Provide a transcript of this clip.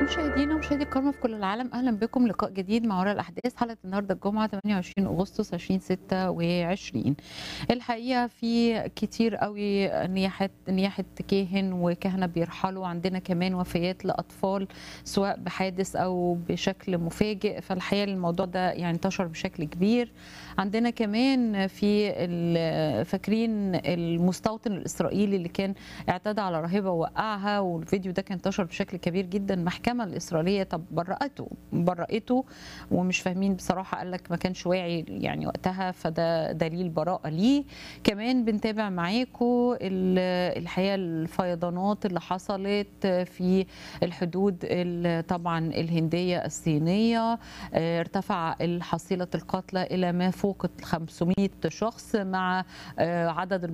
مشاهدينا ومشاهدي الكرام في كل العالم اهلا بكم لقاء جديد مع وراء الاحداث حلقه النهارده الجمعه 28 اغسطس 2026 الحقيقه في كتير قوي نياحه نياحه كاهن وكهنه بيرحلوا عندنا كمان وفيات لاطفال سواء بحادث او بشكل مفاجئ فالحقيقه الموضوع ده يعني انتشر بشكل كبير عندنا كمان في ال- فاكرين المستوطن الاسرائيلي اللي كان اعتدى على راهبه ووقعها والفيديو ده كان انتشر بشكل كبير جدا المحكمه الاسرائيليه طب برأته برأته ومش فاهمين بصراحه قال لك ما كانش واعي يعني وقتها فده دليل براءه ليه كمان بنتابع معاكم ال- الحقيقه الفيضانات اللي حصلت في الحدود ال- طبعا الهنديه الصينيه آه، ارتفع حصيله القتلى الى ما فوق ال 500 شخص مع آه، عدد